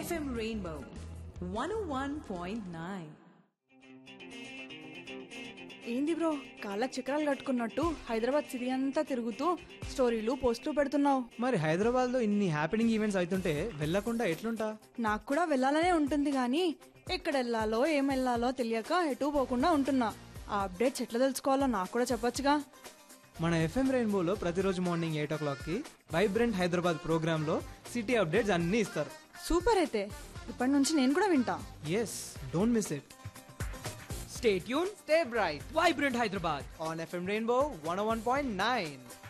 FM Rainbow 101.9. ఏంది bro కాళ్ళకి చక్రాలు కట్టుకున్నట్టు హైదరాబాద్ సిటీ అంతా తిరుగుతూ స్టోరీలు పోస్టులు పెడుతున్నావు మరి హైదరాబాద్ లో ఇన్ని హ్యాపెనింగ్ ఈవెంట్స్ అవుతుంటే వెళ్ళకుండా ఎట్లుంటా నాకు కూడా వెళ్ళాలనే ఉంటుంది కానీ ఎక్కడ వెళ్ళాలో ఏం వెళ్ళాలో తెలియక ఎటు పోకుండా ఉంటున్నా ఆ అప్డేట్స్ ఎట్లా తెలుసుకోవాలో నాకు కూడా చెప్పొచ్చుగా మన ఎఫ్ఎం రెయిన్బోలో ప్రతిరోజు మార్నింగ్ ఎయిట్ ఓ క్లాక్ కి వైబ్రెంట్ హైదరాబాద్ ప్రోగ్రామ్ లో సిటీ అప్డేట్స్ అన్ని ఇస్తారు సూపర్ అయితే ఇప్పటి నుంచి నేను కూడా వింటా yes don't miss it Stay tuned, stay bright Vibrant Hyderabad. On FM Rainbow one one point nine